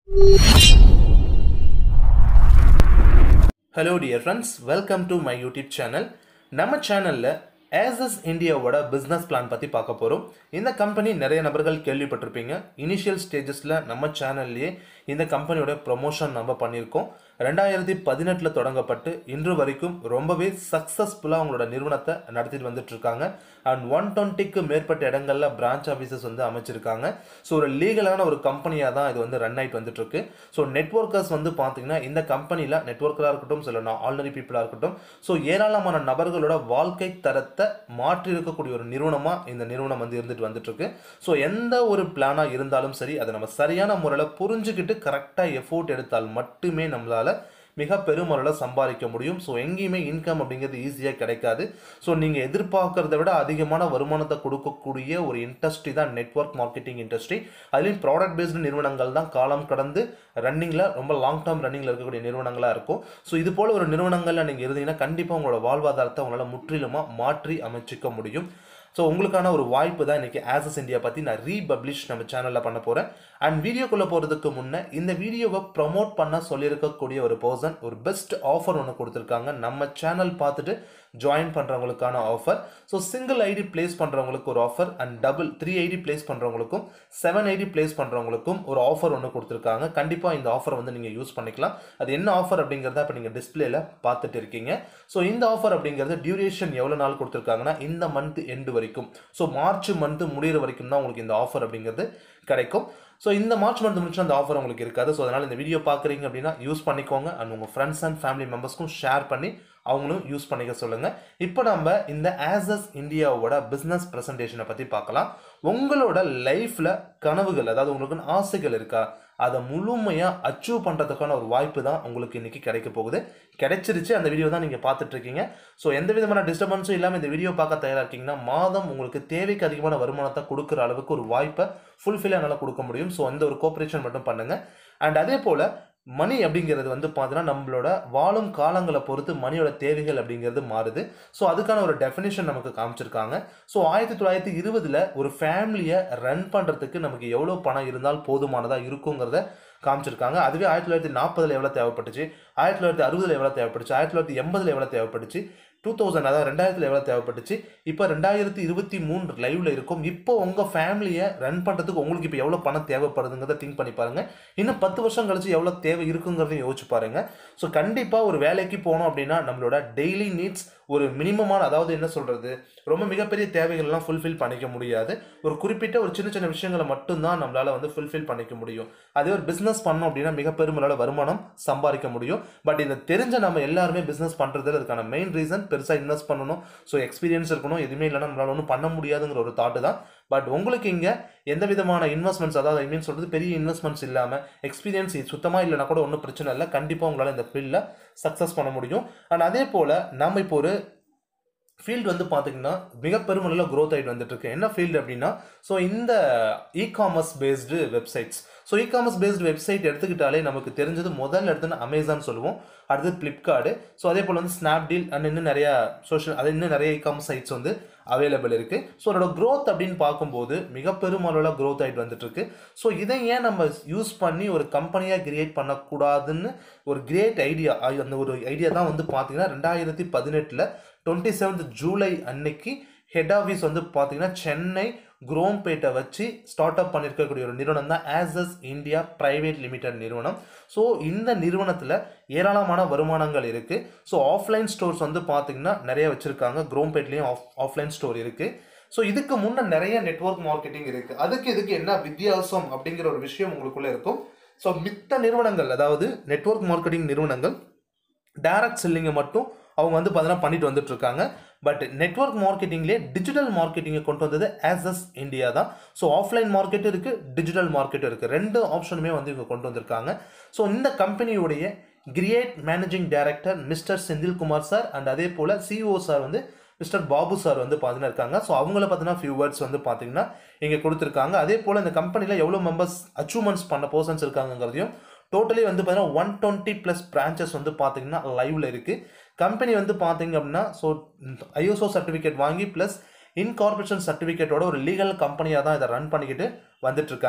hello dear friends welcome to my YouTube channel நம்ம சேனலில் aces இந்தியாவோட பிஸ்னஸ் பிளான் பற்றி பார்க்க போகிறோம் இந்த கம்பெனி நிறைய நபர்கள் கேள்விப்பட்டிருப்பீங்க இனிஷியல் ஸ்டேஜஸில் நம்ம சேனல்லையே இந்த கம்பெனியோட ப்ரொமோஷன் நம்ம பண்ணியிருக்கோம் ரெண்டாயிரத்தி பதினெட்டில் தொடங்கப்பட்டு இன்று வரைக்கும் ரொம்பவே சக்ஸஸ்ஃபுல்லாக அவங்களோட நிறுவனத்தை நடத்திட்டு வந்துட்டு இருக்காங்க அண்ட் ஒன் டுவெண்ட்டிக்கு மேற்பட்ட இடங்கள்ல பிரான்ச் ஆஃபீஸஸ் வந்து அமைச்சிருக்காங்க ஸோ ஒரு லீகலான ஒரு கம்பெனியாக தான் இது வந்து ரன் ஆகிட்டு வந்துட்டு இருக்கு ஸோ நெட்ஒர்க்கர்ஸ் வந்து பார்த்தீங்கன்னா இந்த கம்பெனியில் நெட்ஒர்க்கராக இருக்கட்டும் சில ஆல்ரெடி பீப்புளாக இருக்கட்டும் ஸோ ஏராளமான நபர்களோட வாழ்க்கை தரத்தை மாற்றி இருக்கக்கூடிய ஒரு நிறுவனமாக இந்த நிறுவனம் வந்து இருந்துட்டு வந்துட்டு இருக்கு ஸோ எந்த ஒரு பிளானாக இருந்தாலும் சரி அதை நம்ம சரியான முறையில் புரிஞ்சுக்கிட்டு கரெக்டாக எஃபோர்ட் எடுத்தால் மட்டுமே நம்மளால மிக பெருமளவில் சம்பாதிக்க முடியும் ஸோ எங்கேயுமே இன்கம் அப்படிங்கிறது ஈஸியாக கிடைக்காது ஸோ நீங்கள் எதிர்பார்க்கறத விட அதிகமான வருமானத்தை கொடுக்கக்கூடிய ஒரு இண்டஸ்ட்ரி தான் நெட்ஒர்க் மார்க்கெட்டிங் இண்டஸ்ட்ரி அதுலேயும் ப்ராடக்ட் பேஸ்டு நிறுவனங்கள் தான் காலம் கடந்து ரன்னிங்கில் ரொம்ப லாங் டேர்ம் ரன்னிங்கில் இருக்கக்கூடிய நிறுவனங்களாக இருக்கும் ஸோ இது போல் ஒரு நிறுவனங்களில் நீங்கள் இருந்தீங்கன்னா கண்டிப்பாக உங்களோட வாழ்வாதாரத்தை உங்களால் முற்றிலுமாக மாற்றி அமைச்சிக்க முடியும் ஸோ உங்களுக்கான ஒரு வாய்ப்பு தான் இன்றைக்கி ஆசஸ் இந்தியா பற்றி நான் ரீபப்ளிஷ் நம்ம சேனலில் பண்ண போகிறேன் அண்ட் வீடியோக்குள்ளே போகிறதுக்கு முன்னே இந்த வீடியோவை ப்ரமோட் பண்ண சொல்லியிருக்கக்கூடிய ஒரு பர்சன் ஒரு பெஸ்ட் ஆஃபர் ஒன்று கொடுத்துருக்காங்க நம்ம சேனல் பார்த்துட்டு ஜாயின் பண்ணுறவங்களுக்கான offer so single ID place பண்ணுறவங்களுக்கு ஒரு offer and double three ID place பண்ணுறவங்களுக்கும் செவன் ஐடி பிளேஸ் பண்ணுறவங்களுக்கும் ஒரு ஆஃபர் ஒன்று கொடுத்துருக்காங்க கண்டிப்பாக இந்த ஆஃபர் வந்து நீங்கள் யூஸ் பண்ணிக்கலாம் அது என்ன ஆஃபர் அப்படிங்கிறத இப்போ நீங்கள் டிஸ்பிளேல பார்த்துட்டு இருக்கீங்க ஸோ இந்த ஆஃபர் அப்படிங்கிறது டியூரேஷன் எவ்வளோ நாள் கொடுத்துருக்காங்கன்னா இந்த மந்த் எண்டு வரைக்கும் ஸோ மார்ச் மந்த் முடிகிற வரைக்கும் தான் உங்களுக்கு இந்த ஆஃபர் அப்படிங்கிறது கிடைக்கும் ஸோ இந்த மார்ச் மந்த் முடிச்சு அந்த ஆஃபர் உங்களுக்கு இருக்காது ஸோ அதனால் இந்த வீடியோ பார்க்குறீங்க அப்படின்னா யூஸ் பண்ணிக்கோங்க அண்ட் உங்கள் ஃப்ரெண்ட்ஸ் அண்ட் ஃபேமிலி மெம்பர்ஸ்க்கும் ஷேர் பண்ணி அவங்களும் யூஸ் பண்ணிக்க சொல்லுங்கள் இப்போ நம்ம இந்த ஆசஸ் இந்தியாவோட பிஸ்னஸ் ப்ரெசன்டேஷனை பற்றி பார்க்கலாம் உங்களோட லைஃப்பில் கனவுகள் அதாவது உங்களுக்கு ஆசைகள் இருக்கா அதை முழுமையாக அச்சீவ் பண்ணுறதுக்கான ஒரு வாய்ப்பு தான் உங்களுக்கு இன்றைக்கி கிடைக்க போகுது கிடைச்சிருச்சு அந்த வீடியோ தான் நீங்கள் பார்த்துட்ருக்கீங்க ஸோ எந்த விதமான டிஸ்டர்பன்ஸும் இல்லாமல் இந்த வீடியோ பார்க்க தயாராக இருக்கீங்கன்னா மாதம் உங்களுக்கு தேவைக்கு அதிகமான வருமானத்தை கொடுக்குற அளவுக்கு ஒரு வாய்ப்பை ஃபுல்ஃபில்லாக என்னால் கொடுக்க முடியும் ஸோ அந்த ஒரு கோஆப்ரேஷன் மட்டும் பண்ணுங்கள் அண்ட் அதே போல் மணி அப்படிங்கிறது வந்து பார்த்தீங்கன்னா நம்மளோட வாழும் காலங்களை பொறுத்து மணியோட தேவைகள் அப்படிங்கிறது மாறுது ஸோ அதுக்கான ஒரு டெஃபினேஷன் நமக்கு காமிச்சிருக்காங்க ஸோ ஆயிரத்தி தொள்ளாயிரத்தி இருபதில் ஒரு ஃபேமிலியை ரன் பண்ணுறதுக்கு நமக்கு எவ்வளோ பணம் இருந்தால் போதுமானதாக இருக்குங்கிறத காமிச்சிருக்காங்க அதுவே ஆயிரத்தி தொள்ளாயிரத்தி நாற்பதில் எவ்வளோ தேவைப்பட்டுச்சு ஆயிரத்தி தொள்ளாயிரத்தி அறுபதில் எவ்வளோ தேவைப்பட்டுச்சு ஆயிரத்தி தொள்ளாயிரத்தி எண்பதில் எவ்வளோ தேவைப்பட்டுச்சு டூ தௌசண்ட் அதாவது ரெண்டாயிரத்தில் எவ்வளோ தேவைப்பட்டுச்சு இப்போ ரெண்டாயிரத்தி இருபத்தி மூணு லைவ்ல இருக்கும் இப்போ உங்கள் ஃபேமிலியை ரன் பண்ணுறதுக்கு உங்களுக்கு இப்போ எவ்வளோ பணம் தேவைப்படுதுங்கிறத திங்க் பண்ணி பாருங்கள் இன்னும் பத்து வருஷம் கழிச்சு எவ்வளோ தேவை இருக்குங்கிறதையும் யோசிச்சு பாருங்கள் ஸோ கண்டிப்பாக ஒரு வேலைக்கு போனோம் அப்படின்னா நம்மளோட டெய்லி நீட்ஸ் ஒரு மினிமமான அதாவது என்ன சொல்கிறது ரொம்ப மிகப்பெரிய தேவைகள்லாம் ஃபுல்ஃபில் பண்ணிக்க முடியாது ஒரு குறிப்பிட்ட ஒரு சின்ன சின்ன விஷயங்களை மட்டும்தான் நம்மளால் வந்து ஃபுல்ஃபில் பண்ணிக்க முடியும் அதே ஒரு பிஸ்னஸ் பண்ணோம் அப்படின்னா மிக பெருமளவு வருமானம் சம்பாதிக்க முடியும் பட் இந்த தெரிஞ்ச நம்ம எல்லாருமே பிஸ்னஸ் பண்ணுறது அதுக்கான மெயின் ரீசன் பெருசாக இன்வெஸ்ட் பண்ணணும் ஸோ எக்ஸ்பீரியன்ஸ் இருக்கணும் எதுவுமே இல்லைன்னா நம்மளால் ஒன்றும் பண்ண முடியாதுங்கிற ஒரு தாட்டு தான் பட் உங்களுக்கு இங்கே எந்த விதமான இன்வெஸ்ட்மெண்ட்ஸ் அதாவது ஐ மீன் சொல்கிறது பெரிய இன்வெஸ்ட்மெண்ட்ஸ் இல்லாமல் எக்ஸ்பீரியன்ஸ் சுத்தமாக இல்லைனா கூட ஒன்றும் பிரச்சனை இல்லை கண்டிப்பாக உங்களால் இந்த ஃபீல்டில் சக்ஸஸ் பண்ண முடியும் அண்ட் அதே போல் நம்ம இப்போ ஒரு ஃபீல்டு வந்து பார்த்திங்கன்னா மிக பெருமளவில் க்ரோத் ஆகிட்டு வந்துட்டு இருக்கு என்ன ஃபீல்டு அப்படின்னா ஸோ இந்த e commerce based websites so e commerce based website எடுத்துக்கிட்டாலே நமக்கு தெரிஞ்சது முதல் எடுத்துன்னு அமேசான் சொல்லுவோம் அடுத்து ஃப்ளிப்கார்டு ஸோ அதே போல் வந்து ஸ்னாப்டீல் அண்ட் இன்னும் நிறையா சோஷியல் அது இன்னும் நிறைய இ காமர்ஸ் சைட்ஸ் வந்து அவைலபிள் இருக்குது ஸோ அதோட க்ரோத் அப்படின்னு பார்க்கும்போது மிக பெருமளவில் க்ரோத் ஆகிட்டு வந்துட்டுருக்கு ஸோ இதை ஏன் நம்ம யூஸ் பண்ணி ஒரு கம்பெனியாக கிரியேட் பண்ணக்கூடாதுன்னு ஒரு கிரேட் ஐடியா அந்த ஒரு ஐடியா தான் வந்து பார்த்தீங்கன்னா ரெண்டாயிரத்தி பதினெட்டில் டுவெண்ட்டி செவன்த் ஜூலை அன்னைக்கு ஹெட் ஆஃபீஸ் வந்து பார்த்தீங்கன்னா சென்னை குரோம்பேட்டை வச்சு ஸ்டார்ட் அப் பண்ணியிருக்கக்கூடிய ஒரு நிறுவனம் தான் ஆசஸ் இந்தியா ப்ரைவேட் லிமிடெட் நிறுவனம் ஸோ இந்த நிறுவனத்தில் ஏராளமான வருமானங்கள் இருக்குது ஸோ ஆஃப்லைன் ஸ்டோர்ஸ் வந்து பார்த்திங்கன்னா நிறைய வச்சுருக்காங்க குரோம்பேட்லேயும் ஆஃப் ஆஃப்லைன் ஸ்டோர் இருக்குது ஸோ இதுக்கு முன்னே நிறைய நெட்ஒர்க் மார்க்கெட்டிங் இருக்குது அதுக்கு இதுக்கு என்ன வித்தியாசம் அப்படிங்கிற ஒரு விஷயம் உங்களுக்குள்ளே இருக்கும் ஸோ மித்த நிறுவனங்கள் அதாவது நெட்ஒர்க் மார்க்கெட்டிங் நிறுவனங்கள் டைரக்ட் செல்லிங்கை மட்டும் அவங்க வந்து பார்த்தீங்கன்னா பண்ணிட்டு வந்துட்டு இருக்காங்க பட் நெட்ஒர்க் மார்க்கெட்டிங்லேயே டிஜிட்டல் மார்க்கெட்டிங்கை கொண்டு வந்தது ஆசஸ் இந்தியா தான் ஸோ ஆஃப்லைன் மார்க்கெட் இருக்குது டிஜிட்டல் மார்க்கெட் இருக்குது ரெண்டு ஆப்ஷனுமே வந்து இவங்க கொண்டு வந்திருக்காங்க ஸோ இந்த கம்பெனியுடைய create managing director mister Senthilkumar sir and அதே போல் சிஓ சார் வந்து மிஸ்டர் பாபு சார் வந்து பார்த்தீங்கன்னா இருக்காங்க ஸோ அவங்கள பார்த்தீங்கன்னா ஃபியூ வேர்ட்ஸ் வந்து பார்த்தீங்கன்னா இங்கே கொடுத்துருக்காங்க அதே போல் இந்த கம்பெனியில் எவ்வளோ மெம்பர்ஸ் அச்சீவ்மெண்ட்ஸ் பண்ண பர்சன்ஸ் இருக்காங்கிறதையும் டோட்டலி வந்து பார்த்தீங்கன்னா ஒன் டுவெண்ட்டி ப்ளஸ் பிரான்ச்சஸ் வந்து பார்த்தீங்கன்னா லைவில் இருக்குது கம்பெனி வந்து பார்த்தீங்க அப்படின்னா ஸோ ஐஎஸ்ஓ சர்டிஃபிகேட் வாங்கி ப்ளஸ் இன்கார்பரேஷன் சர்டிஃபிகேட்டோட ஒரு லீகல் கம்பெனியாக தான் இதை ரன் பண்ணிக்கிட்டு வந்துட்டு இருக்காங்க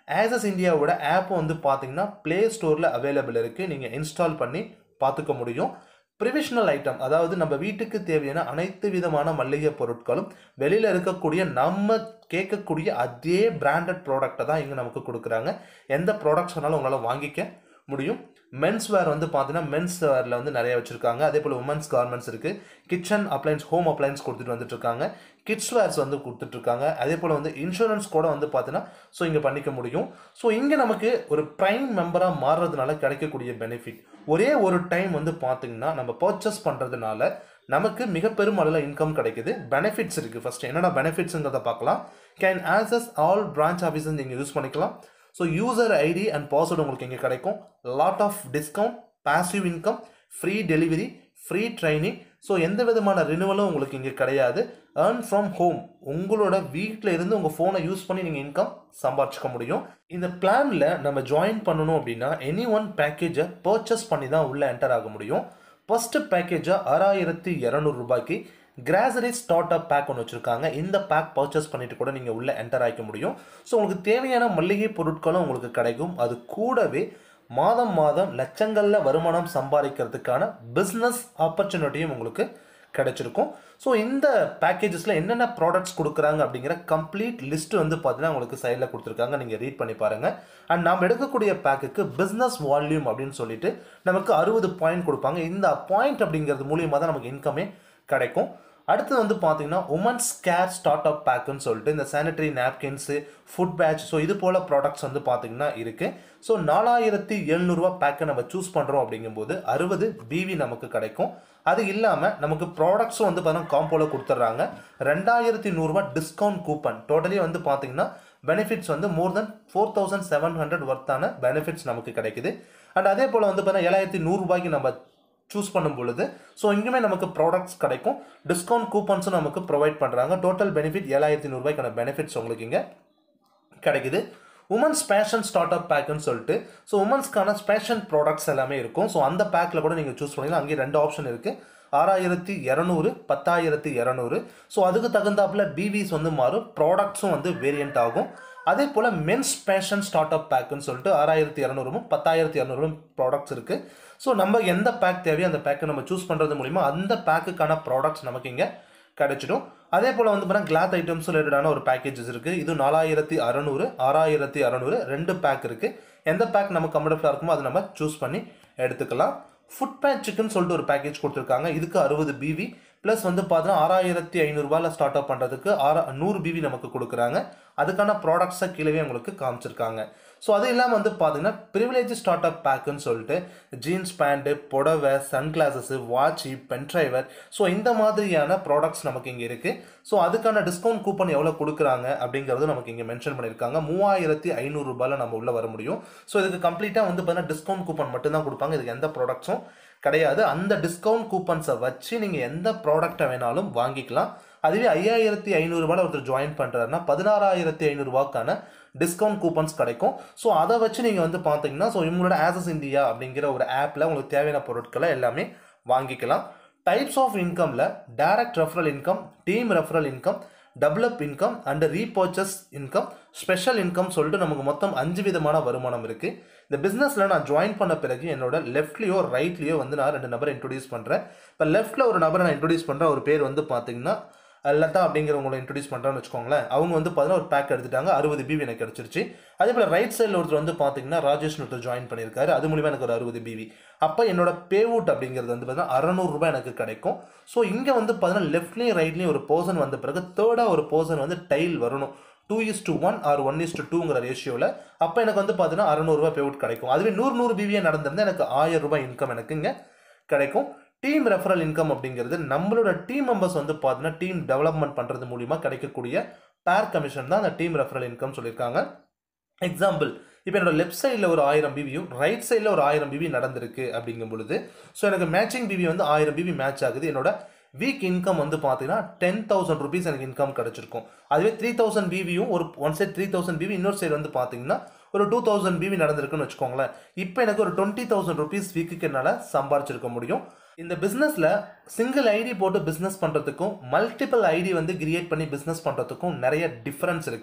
ஆசஸ் இந்தியாவோட ஆப்பும் வந்து பார்த்தீங்கன்னா ப்ளே ஸ்டோரில் அவைலபிள் இருக்குது நீங்கள் இன்ஸ்டால் பண்ணி பார்த்துக்க முடியும் ப்ரிவிஷனல் ஐட்டம் அதாவது நம்ம வீட்டுக்கு தேவையான அனைத்து விதமான மளிகை பொருட்களும் வெளியில் இருக்கக்கூடிய நம்ம கேட்கக்கூடிய அதே பிராண்டட் ப்ராடக்ட்டை தான் இங்கே நமக்கு கொடுக்குறாங்க எந்த ப்ராடக்ட்ஸ் வேணாலும் உங்களால் வாங்கிக்க முடியும் மென்ஸ் வேர் வந்து பார்த்தீங்கன்னா மென்ஸ் வேரில் வந்து நிறைய வச்சுருக்காங்க அதே போல் உமன்ஸ் கார்மெண்ட்ஸ் இருக்குது கிச்சன் அப்ளைன்ஸ் ஹோம் அப்ளைன்ஸ் கொடுத்துட்டு வந்துட்டு இருக்காங்க கிட்ஸ் வேர்ஸ் வந்து கொடுத்துட்ருக்காங்க அதே போல் வந்து இன்சூரன்ஸ் கூட வந்து பார்த்தீங்கன்னா ஸோ இங்கே பண்ணிக்க முடியும் ஸோ இங்கே நமக்கு ஒரு ப்ரைம் மெம்பராக மாறுறதுனால கிடைக்கக்கூடிய பெனிஃபிட் ஒரே ஒரு டைம் வந்து பார்த்தீங்கன்னா நம்ம பர்ச்சேஸ் பண்ணுறதுனால நமக்கு மிக பெரும் அளவில் இன்கம் கிடைக்குது பெனிஃபிட்ஸ் இருக்குது ஃபஸ்ட்டு என்னென்ன பெனிஃபிட்ஸுங்கிறத பார்க்கலாம் can access all branch offices நீங்கள் யூஸ் பண்ணிக்கலாம் so user ID and password உங்களுக்கு இங்கே கிடைக்கும் lot of discount passive income free delivery free training so எந்த விதமான ரினுவலும் உங்களுக்கு இங்கே கிடையாது ஏர்ன் ஃப்ரம் ஹோம் உங்களோட வீட்டில் இருந்து உங்கள் ஃபோனை யூஸ் பண்ணி நீங்கள் இன்கம் சம்பாதிச்சுக்க முடியும் இந்த பிளானில் நம்ம ஜாயின் பண்ணணும் அப்படின்னா எனி ஒன் பேக்கேஜை பர்ச்சேஸ் பண்ணி தான் உள்ளே என்டர் ஆக முடியும் ஃபஸ்ட்டு பேக்கேஜாக ஆறாயிரத்தி இரநூறு ரூபாய்க்கு கிராசரி ஸ்டார்ட் அப் பேக் ஒன்று வச்சுருக்காங்க இந்த பேக் பர்ச்சேஸ் பண்ணிட்டு கூட நீங்கள் உள்ளே என்டர் ஆகிக்க முடியும் ஸோ உங்களுக்கு தேவையான மளிகை பொருட்களும் உங்களுக்கு கிடைக்கும் அது கூடவே மாதம் மாதம் லட்சங்களில் வருமானம் சம்பாதிக்கிறதுக்கான பிஸ்னஸ் ஆப்பர்ச்சுனிட்டியும் உங்களுக்கு கிடைச்சிருக்கும் ஸோ இந்த பேக்கேஜஸில் என்னென்ன ப்ராடக்ட்ஸ் கொடுக்குறாங்க அப்படிங்கிற கம்ப்ளீட் லிஸ்ட் வந்து பார்த்தீங்கன்னா உங்களுக்கு சைடில் கொடுத்துருக்காங்க நீங்கள் ரீட் பண்ணி பாருங்கள் அண்ட் நாம் எடுக்கக்கூடிய பேக்குக்கு பிஸ்னஸ் வால்யூம் அப்படின்னு சொல்லிட்டு நமக்கு அறுபது பாயிண்ட் கொடுப்பாங்க இந்த பாயிண்ட் அப்படிங்கிறது மூலியமாக தான் நமக்கு இன்கமே கிடைக்கும் அடுத்து வந்து பார்த்தீங்கன்னா உமன்ஸ் கேர் ஸ்டார்ட் அப் பேக்குன்னு சொல்லிட்டு இந்த sanitary napkins foot patch so இது போல் ப்ராடக்ட்ஸ் வந்து பார்த்தீங்கன்னா இருக்குது ஸோ நாலாயிரத்தி எழுநூறுவா பேக்கை நம்ம சூஸ் பண்ணுறோம் அப்படிங்கும்போது அறுபது பிவி நமக்கு கிடைக்கும் அது இல்லாமல் நமக்கு ப்ராடக்ட்ஸும் வந்து பார்த்தீங்கன்னா காம்போவில் கொடுத்துட்றாங்க ரெண்டாயிரத்தி நூறுரூவா டிஸ்கவுண்ட் கூப்பன் டோட்டலி வந்து பார்த்தீங்கன்னா பெனிஃபிட்ஸ் வந்து more than four thousand seven hundred ஒர்த்தான பெனிஃபிட்ஸ் நமக்கு கிடைக்குது அண்ட் அதே போல் வந்து பார்த்தீங்கன்னா ஏழாயிரத்தி நூறுரூபாய்க்கு நம்ம சூஸ் பண்ணும் பொழுது ஸோ இங்குமே நமக்கு ப்ராடக்ட்ஸ் கிடைக்கும் டிஸ்கவுண்ட் கூப்பன்ஸும் நமக்கு ப்ரொவைட் பண்ணுறாங்க டோட்டல் பெனிஃபிட் ஏழாயிரத்தி நூறுபாய்க்கான பெனிஃபிட்ஸ் உங்களுக்கு இங்கே கிடைக்குது உமன்ஸ் ஃபேஷன் ஸ்டார்ட் அப் பேக்குன்னு சொல்லிட்டு ஸோ உமன்ஸ்க்கான ஃபேஷன் ப்ராடக்ட்ஸ் எல்லாமே இருக்கும் ஸோ அந்த பேக்கில் கூட நீங்கள் சூஸ் பண்ணிக்கலாம் அங்கே ரெண்டு ஆப்ஷன் இருக்குது ஆறாயிரத்தி இரநூறு பத்தாயிரத்தி இரநூறு ஸோ அதுக்கு தகுந்தாப்புல பிவிஸ் வந்து மாறும் ப்ராடக்ட்ஸும் வந்து வேரியண்ட் ஆகும் அதே போல் மென்ஸ் ஃபேஷன் ஸ்டார்ட் அப் பேக்குன்னு சொல்லிட்டு ஆறாயிரத்தி இரநூறுவும் பத்தாயிரத்தி இரநூறும் ப்ராடக்ட்ஸ் இருக்குது ஸோ நம்ம எந்த பேக் தேவையோ அந்த பேக்கை நம்ம சூஸ் பண்ணுறது மூலிமா அந்த பேக்குக்கான ப்ராடக்ட்ஸ் நமக்கு இங்கே கிடைச்சிடும் அதே போல் வந்து பார்த்தீங்கன்னா கிளாத் ஐட்டம்ஸ் ரிலேட்டடான ஒரு பேக்கேஜஸ் இருக்குது இது நாலாயிரத்தி அறநூறு ஆறாயிரத்தி அறநூறு ரெண்டு பேக் இருக்குது எந்த பேக் நம்ம கம்ஃபர்டபுளாக இருக்குமோ அதை நம்ம சூஸ் பண்ணி எடுத்துக்கலாம் ஃபுட் பேட்சுக்குன்னு சொல்லிட்டு ஒரு பேக்கேஜ் கொடுத்துருக்காங்க இதுக்கு அறுபது பிவி ப்ளஸ் வந்து பார்த்தீங்கன்னா ஆறாயிரத்தி ஐநூறுரூபாவில் ஸ்டார்ட் அப் பண்ணுறதுக்கு ஆறா நூறு பிவி நமக்கு கொடுக்குறாங்க அதுக்கான ப்ராடக்ட்ஸை கீழே உங்களுக்கு காமிச்சிருக்காங்க ஸோ அது இல்லாமல் வந்து பார்த்தீங்கன்னா ப்ரிவிலேஜ் ஸ்டார்ட் அப் பேக்குன்னு சொல்லிட்டு ஜீன்ஸ் பேண்ட்டு புடவை சன்கிளாஸஸு வாட்சி பென்ட்ரைவர் ஸோ இந்த மாதிரியான ப்ராடக்ட்ஸ் நமக்கு இங்கே இருக்குது ஸோ அதுக்கான டிஸ்கவுண்ட் கூப்பன் எவ்வளோ கொடுக்குறாங்க அப்படிங்கிறது நமக்கு இங்கே மென்ஷன் பண்ணியிருக்காங்க மூவாயிரத்தி ஐநூறுரூபாயில் நம்ம உள்ளே வர முடியும் ஸோ இதுக்கு கம்ப்ளீட்டாக வந்து பார்த்தீங்கன்னா டிஸ்கவுண்ட் கூப்பன் மட்டும்தான் கொடுப்பாங்க இதுக்கு எந்த ப்ராடக்ட்ஸும் கிடையாது அந்த டிஸ்கவுண்ட் கூப்பன்ஸை வச்சு நீங்கள் எந்த ப்ராடக்டை வேணாலும் வாங்கிக்கலாம் அதுவே ஐயாயிரத்தி ஐநூறுரூபாவில் ஒருத்தர் ஜாயின் பண்ணுறாருன்னா பதினாறாயிரத்தி ஐநூறுரூவாக்கான டிஸ்கவுண்ட் கூப்பன்ஸ் கிடைக்கும் ஸோ அதை வச்சு நீங்கள் வந்து பார்த்தீங்கன்னா ஸோ இவங்களோட ஆசஸ் இந்தியா அப்படிங்கிற ஒரு ஆப்பில் உங்களுக்கு தேவையான பொருட்களை எல்லாமே வாங்கிக்கலாம் டைப்ஸ் ஆஃப் இன்கமில் direct referral income team referral income develop income and repurchase income special income சொல்லிட்டு நமக்கு மொத்தம் அஞ்சு விதமான வருமானம் இருக்குது இந்த பிஸ்னஸில் நான் ஜாயின் பண்ண பிறகு என்னோட லெஃப்ட்லேயோ ரைட்லேயோ வந்து நான் ரெண்டு நபரை இன்ட்ரடியூஸ் பண்ணுறேன் இப்போ லெஃப்ட்டில் ஒரு நபரை நான் இன்ட்ரடியூஸ் பண்ணுறேன் ஒரு பேர் வந்து பார்த்தீங்கன்னா லதா அப்படிங்கிறவங்களை இன்ட்ரடியூஸ் பண்ணுறான்னு வச்சுக்கோங்களேன் அவங்க வந்து பார்த்தீங்கன்னா ஒரு பேக் எடுத்துட்டாங்க அறுபது பிவி எனக்கு கிடச்சிருச்சு அதே போல் ரைட் சைடில் ஒருத்தர் வந்து பார்த்தீங்கன்னா ராஜேஷ் ஒருத்தர் ஜாயின் பண்ணியிருக்காரு அது மூலிமா எனக்கு ஒரு அறுபது பிவி அப்போ என்னோட பேவுட் அப்படிங்கிறது வந்து பார்த்தீங்கன்னா அறநூறுபா எனக்கு கிடைக்கும் ஸோ இங்கே வந்து பார்த்தீங்கன்னா லெஃப்ட்லேயும் ரைட்லேயும் ஒரு பர்சன் வந்த பிறகு தேர்டாக ஒரு பர்சன் வந்து டைல் வரணும் two is to one or one is to டூங்கிற ரேஷியோவில் அப்போ எனக்கு வந்து பார்த்தீங்கன்னா அறநூறுபா பேவுட் கிடைக்கும் அதுவே நூறு நூறு பிவியே நடந்திருந்தால் எனக்கு ஆயிரம் ரூபாய் இன்கம் எனக்கு இங்கே கிடைக்கும் டீம் ரெஃபரல் இன்கம் அப்படிங்கிறது நம்மளோட டீம் மெம்பர்ஸ் வந்து பார்த்தீங்கன்னா டீம் டெவலப்மெண்ட் பண்ணுறது மூலிமா கிடைக்கக்கூடிய பேர் கமிஷன் தான் அந்த டீம் ரெஃபரல் இன்கம் சொல்லியிருக்காங்க எக்ஸாம்பிள் இப்போ என்னோட லெஃப்ட் சைடில் ஒரு ஆயிரம் பிவியும் ரைட் சைடில் ஒரு ஆயிரம் பிவி நடந்திருக்கு அப்படிங்கும் பொழுது ஸோ எனக்கு மேட்சிங் பிவி வந்து ஆயிரம் பிவி மேட்ச் ஆகுது என்னோட வீக் இன்கம் வந்து பார்த்தீங்கன்னா டென் தௌசண்ட் ருபீஸ் எனக்கு இன்கம் கிடச்சிருக்கும் அதுவே த்ரீ தௌசண்ட் பிவியும் ஒரு one side three thousand PV இன்னொரு சைடு வந்து பார்த்தீங்கன்னா ஒரு டூ தௌசண்ட் பிவி நடந்திருக்குன்னு வச்சுக்கோங்களேன் இப்போ எனக்கு ஒரு டுவெண்ட்டி தௌசண்ட் ருபீஸ் வீக்குக்கு என்னால் சம்பாரிச்சிருக்க முடியும் இந்த பிஸ்னஸில் சிங்கிள் ஐடி போட்டு பிஸ்னஸ் பண்ணுறதுக்கும் மல்டிபிள் ஐடி வந்து கிரியேட் பண்ணி பிஸ்னஸ் பண்ணுறதுக்கும் நிறைய டிஃப்ரென்ஸ் இருக்குது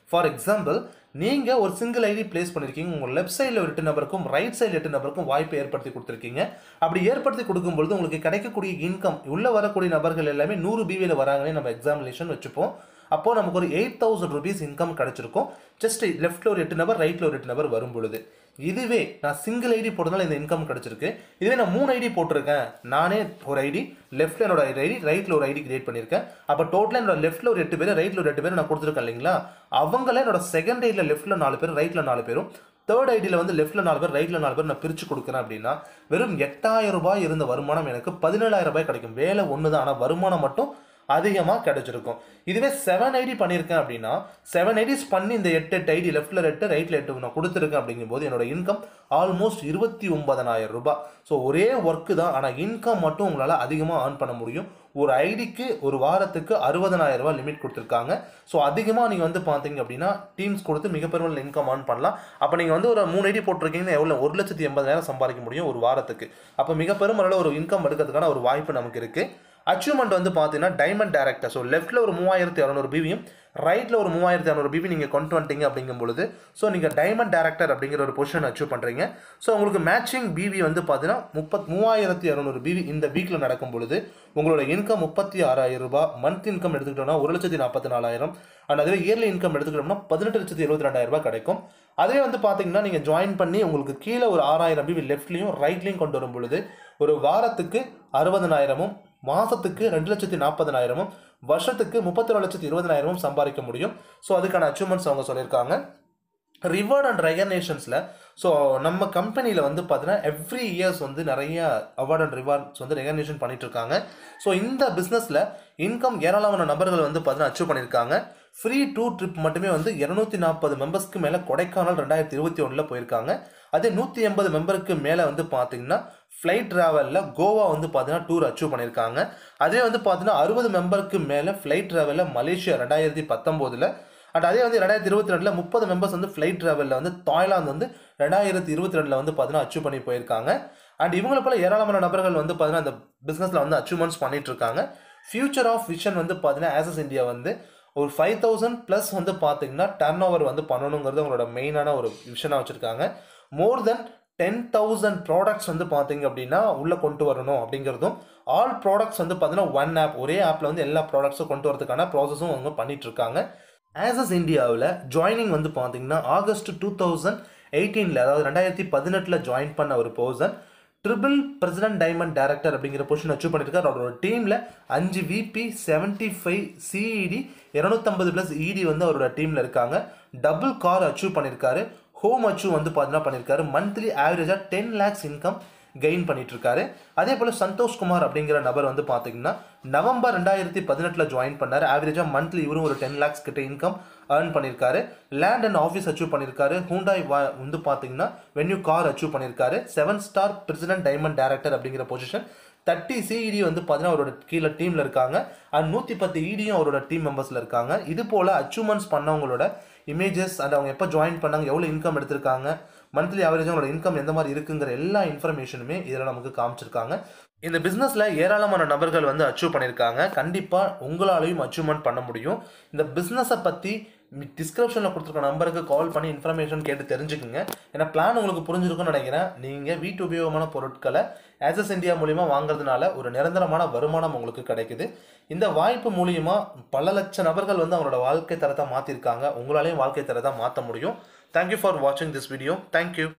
ஃபார் எக்ஸாம்பிள் நீங்கள் ஒரு சிங்கிள் ஐடி பிளேஸ் பண்ணியிருக்கீங்க உங்கள் லெஃப்ட் சைடில் ஒரு எட்டு நபருக்கும் ரைட் சைடில் எட்டு நபருக்கும் வாய்ப்பை ஏற்படுத்தி கொடுத்துருக்கீங்க அப்படி ஏற்படுத்தி கொடுக்கும்பொழுது உங்களுக்கு கிடைக்கக்கூடிய இன்கம் உள்ளே வரக்கூடிய நபர்கள் எல்லாமே நூறு பிவியில் வராங்கன்னு நம்ம எக்ஸாமினேஷன் வச்சுப்போம் அப்போது நமக்கு ஒரு எயிட் தௌசண்ட் ருபீஸ் இன்கம் கிடச்சிருக்கும் ஜஸ்ட் லெஃப்ட்டில் ஒரு எட்டு நபர் ரைட்டில் ஒரு எட்டு நபர் வரும் பொழுது இதுவே நான் சிங்கிள் ஐடி போட்டதால இந்த இன்கம் கிடச்சிருக்கு இதுவே நான் மூணு ஐடி போட்டிருக்கேன் நானே ஒரு ஐடி லெஃப்ட்டில் என்னோட ஐடி ரைட்டில் ஒரு ஐடி கிரியேட் பண்ணியிருக்கேன் அப்போ டோட்டலாக என்னோட லெஃப்ட்டில் ஒரு எட்டு பேர் ரைட்டில் ஒரு எட்டு பேர் நான் கொடுத்துருக்கேன் இல்லைங்களா அவங்கள என்னோட செகண்ட் ஐடியில் லெஃப்ட்டில் நாலு பேர் ரைட்டில் நாலு பேரும் தேர்ட் ஐடியில் வந்து லெஃப்ட்டில் நாலு பேர் ரைட்டில் நாலு பேர் நான் பிரித்து கொடுக்குறேன் அப்படின்னா வெறும் எட்டாயிரம் ரூபாய் இருந்த வருமானம் எனக்கு பதினேழாயிரம் ரூபாய் கிடைக்கும் வேலை ஒன்று தான் ஆனால் வருமானம் மட்டும் அதிகமாக கிடைச்சிருக்கும் இதுவே செவன் ஐடி பண்ணியிருக்கேன் அப்படின்னா செவன் ஐடிஸ் பண்ணி இந்த எட்டு எட்டு ஐடி லெஃப்ட்டில் எட்டு ரைட்டில் எட்டு நான் கொடுத்துருக்கேன் அப்படிங்கும்போது என்னோட இன்கம் ஆல்மோஸ்ட் இருபத்தி ஒன்பதனாயிரம் ரூபாய் ஸோ ஒரே ஒர்க்கு தான் ஆனால் இன்கம் மட்டும் உங்களால் அதிகமாக ஏர்ன் பண்ண முடியும் ஒரு ஐடிக்கு ஒரு வாரத்துக்கு அறுபதனாயிரம் ரூபாய் லிமிட் கொடுத்துருக்காங்க ஸோ அதிகமாக நீங்கள் வந்து பார்த்தீங்க அப்படின்னா டீம்ஸ் கொடுத்து மிகப்பெரிய இன்கம் ஏர்ன் பண்ணலாம் அப்போ நீங்கள் வந்து ஒரு மூணு ஐடி போட்டிருக்கீங்கன்னா எவ்வளோ ஒரு லட்சத்தி எண்பதாயிரம் சம்பாதிக்க முடியும் ஒரு வாரத்துக்கு அப்போ மிகப்பெரும் அளவில் ஒரு இன்கம் எடுக்கிறதுக்கான ஒரு வாய்ப்பு நமக்கு இருக்குது அச்சீவ்மெண்ட் வந்து பார்த்தீங்கன்னா டைமண்ட் டேரக்டர் ஸோ லெஃப்ட்டில் ஒரு மூவாயிரத்தி இரநூறு பிவியும் ரைட்டில் ஒரு மூவாயிரத்தி இரநூறு பிபி நீங்கள் கொண்டு வந்துட்டீங்க அப்படிங்கும் பொழுது ஸோ நீங்கள் டைமண்ட் டேரக்டர் அப்படிங்கிற ஒரு பொசிஷன் அச்சீவ் பண்ணுறீங்க ஸோ உங்களுக்கு மேட்சிங் பிவி வந்து பார்த்தீங்கன்னா முப்பத் மூவாயிரத்தி இரநூறு பிவி இந்த வீக்கில் நடக்கும் பொழுது உங்களோட இன்கம் முப்பத்தி ஆறாயிரம் ரூபாய் மந்த் இன்கம் எடுத்துக்கிட்டோம்னா ஒரு லட்சத்தி நாற்பத்தி நாலாயிரம் அண்ட் அதுவே இயர்லி இன்கம் எடுத்துக்கிட்டோம்னா பதினெட்டு லட்சத்தி இருபத்தி ரெண்டாயிரம் ரூபாய் கிடைக்கும் அதே வந்து பார்த்தீங்கன்னா நீங்கள் ஜாயின் பண்ணி உங்களுக்கு கீழே ஒரு ஆறாயிரம் பிவி லெஃப்ட்லையும் ரைட்லையும் கொண்டு வரும் பொழுது ஒரு வாரத்துக்கு அறுபதனாயிரமும் மாதத்துக்கு ரெண்டு லட்சத்தி நாற்பதனாயிரமும் வருஷத்துக்கு முப்பத்தி ரெண்டு லட்சத்தி இருபதனாயிரமும் சம்பாதிக்க முடியும் ஸோ அதுக்கான அச்சீவ்மெண்ட்ஸ் அவங்க சொல்லியிருக்காங்க ரிவார்ட் அண்ட் ரெகனேஷன்ஸில் ஸோ நம்ம கம்பெனியில் வந்து பார்த்தீங்கன்னா எவ்ரி இயர்ஸ் வந்து நிறைய அவார்ட் அண்ட் ரிவார்ட்ஸ் வந்து ரெகனேஷன் பண்ணிட்டு இருக்காங்க ஸோ இந்த பிஸ்னஸில் இன்கம் ஏராளமான நபர்கள் வந்து பார்த்தீங்கன்னா அச்சீவ் பண்ணியிருக்காங்க ஃப்ரீ டூர் ட்ரிப் மட்டுமே வந்து இரநூத்தி நாற்பது மெம்பர்ஸ்க்கு மேலே கொடைக்கானல் ரெண்டாயிரத்தி இருபத்தி ஒன்றில் போயிருக்காங்க அதே நூற்றி எண்பது மெம்பருக்கு மேலே வந்து பார்த்தீங்கன்னா ஃப்ளைட் ட்ராவலில் கோவா வந்து பார்த்தீங்கன்னா டூர் அச்சீவ் பண்ணியிருக்காங்க அதே வந்து பார்த்தீங்கன்னா அறுபது மெம்பருக்கு மேலே ஃப்ளைட் ட்ராவலில் மலேசியா ரெண்டாயிரத்தி பத்தொம்போதில் அண்ட் அதே வந்து ரெண்டாயிரத்தி இருபத்தி ரெண்டில் முப்பது மெம்பர்ஸ் வந்து ஃப்ளைட் ட்ராவலில் வந்து தாய்லாந்து வந்து ரெண்டாயிரத்தி இருபத்தி ரெண்டில் வந்து பார்த்தீங்கன்னா அச்சீவ் பண்ணி போயிருக்காங்க அண்ட் இவங்களை போல ஏராளமான நபர்கள் வந்து பார்த்தீங்கன்னா இந்த பிஸ்னஸில் வந்து அச்சீவ்மெண்ட்ஸ் பண்ணிட்டு இருக்காங்க ஃபியூச்சர் ஆஃப் விஷன் வந்து பார்த்தீங்கன்னா ஆசஸ் இந்தியா வந்து ஒரு ஃபைவ் தௌசண்ட் ப்ளஸ் வந்து பார்த்தீங்கன்னா டர்ன் ஓவர் வந்து பண்ணணுங்கிறது அவங்களோட மெயினான ஒரு விஷனாக வச்சுருக்காங்க more than ten thousand products வந்து பார்த்தீங்க அப்படின்னா உள்ளே கொண்டு வரணும் அப்படிங்கிறதும் ஆல் ப்ராடக்ட்ஸ் வந்து பார்த்தீங்கன்னா ஒன் ஆப் ஒரே ஆப்பில் வந்து எல்லா ப்ராடக்ட்ஸும் கொண்டு வரதுக்கான ப்ராசஸும் அவங்க பண்ணிட்டு இருக்காங்க ஆசஸ் இந்தியாவில் ஜாயினிங் வந்து பார்த்தீங்கன்னா ஆகஸ்ட் டூ தௌசண்ட் எயிட்டீனில் அதாவது ரெண்டாயிரத்தி பதினெட்டில் ஜாயின் பண்ண ஒரு person triple president diamond director அப்படிங்கிற பொசிஷன் அச்சீவ் பண்ணியிருக்காரு அவரோட டீமில் அஞ்சு விபி செவன்ட்டி ஃபைவ் சிஇடி இரநூத்தம்பது ப்ளஸ் இடி வந்து அவரோட டீமில் இருக்காங்க டபுள் கார் அச்சீவ் பண்ணியிருக்காரு ஹோம் அச்சீவ் வந்து பார்த்தீங்கன்னா பண்ணியிருக்காரு மந்த்லி ஆவரேஜாக டென் லேக்ஸ் இன்கம் கெயின் பண்ணிட்டு இருக்காரு அதே போல் சந்தோஷ் குமார் அப்படிங்கிற நபர் வந்து பார்த்தீங்கன்னா நவம்பர் ரெண்டாயிரத்தி பதினெட்டில் ஜாயின் பண்ணார் ஆவரேஜாக மந்த்லி இவரும் ஒரு டென் லேக்ஸ் கிட்ட இன்கம் ஏர்ன் பண்ணியிருக்காரு லேண்ட் அண்ட் ஆஃபீஸ் அச்சீவ் பண்ணியிருக்காரு ஹூண்டாய் வா வந்து பார்த்தீங்கன்னா வென்யூ கார் அச்சீவ் பண்ணியிருக்காரு seven star president diamond director அப்படிங்கிற பொசிஷன் தேர்ட்டி சிஇடி வந்து பார்த்தீங்கன்னா அவரோட கீழே டீமில் இருக்காங்க அண்ட் நூற்றி பத்து இடியும் அவரோட டீம் மெம்பர்ஸில் இருக்காங்க இது போல் அச்சீவ்மெண்ட்ஸ் பண்ணவங்களோட இமேஜஸ் அண்ட் அவங்க எப்போ ஜாயின் பண்ணாங்க எவ்வளோ இன்கம் எடுத்திருக்காங்க மந்த்லி ஆவரேஜ் அவங்களோட இன்கம் எந்த மாதிரி இருக்குங்கிற எல்லா இன்ஃபர்மேஷனுமே இதில் நமக்கு காமிச்சிருக்காங்க இந்த பிஸ்னஸில் ஏராளமான நபர்கள் வந்து அச்சீவ் பண்ணியிருக்காங்க கண்டிப்பாக உங்களாலையும் அச்சீவ்மெண்ட் பண்ண முடியும் இந்த பிஸ்னஸை பற்றி டிஸ்கிரிப்ஷனில் கொடுத்துருக்க நம்பருக்கு கால் பண்ணி இன்ஃபர்மேஷன் கேட்டு தெரிஞ்சுக்குங்க ஏன்னா பிளான் உங்களுக்கு புரிஞ்சிருக்கும்னு நினைக்கிறேன் நீங்கள் வீட்டு உபயோகமான பொருட்களை ஆசஸ் இந்தியா மூலிமா வாங்குறதுனால ஒரு நிரந்தரமான வருமானம் உங்களுக்கு கிடைக்குது இந்த வாய்ப்பு மூலியமா பல லட்ச நபர்கள் வந்து அவங்களோட வாழ்க்கை தரத்தை மாற்றிருக்காங்க உங்களாலையும் வாழ்க்கை தரத்தை மாற்ற முடியும் தேங்க்யூ ஃபார் வாட்சிங் திஸ் வீடியோ தேங்க்யூ